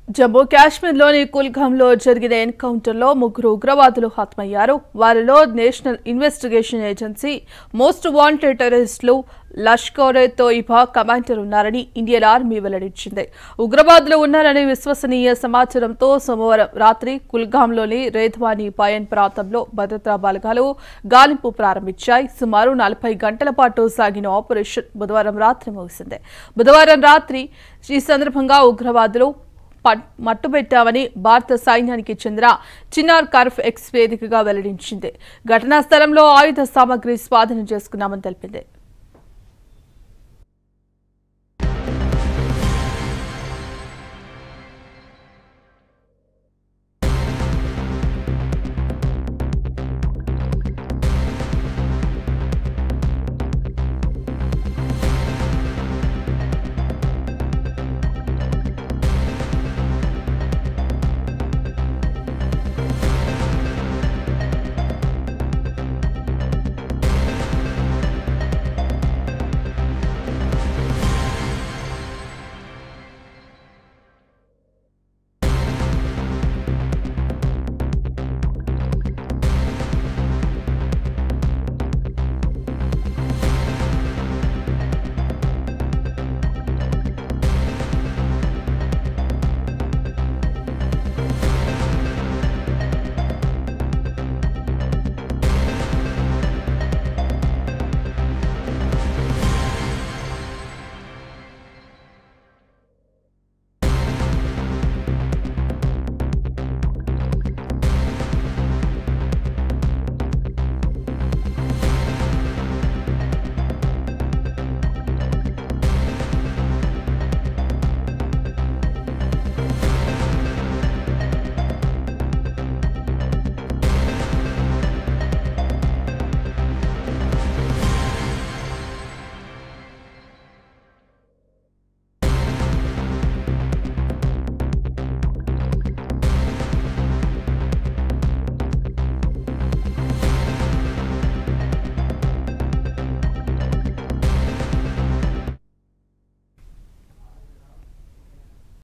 జమ్మూ కాశ్మీర్లోని కుల్గాంలో జరిగిన ఎన్కౌంటర్లో ముగ్గురు ఉగ్రవాదులు హతమయ్యారు వారిలో national investigation agency most wanted టెర్రరిస్టులు లష్కరే తోయిబా కమాండర్ ఉన్నారని ఇండియన్ ఆర్మీ వెల్లడించింది ఉగ్రవాదులు ఉన్నారని విశ్వసనీయ సమాచారంతో సోమవారం రాత్రి కుల్గాంలోని రేధ్వాని పయన్ ప్రాంతంలో భద్రతా బలగాలు గాలింపు ప్రారంభించాయి సుమారు నలభై గంటల పాటు సాగిన ఆపరేషన్ బుధవారం రాత్రి ముగిసింది బుధవారం రాత్రి ఈ సందర్భంగా ఉగ్రవాదులు పట్- మట్టుబెట్టామని భారత సైన్యానికి చెందిన చిన్నార్ కర్ఫ్ ఎక్స్ వేదికగా వెల్లడించింది ఘటనా స్థలంలో ఆయుధ సామగ్రి స్వాధీనం చేసుకున్నామని తెలిపింది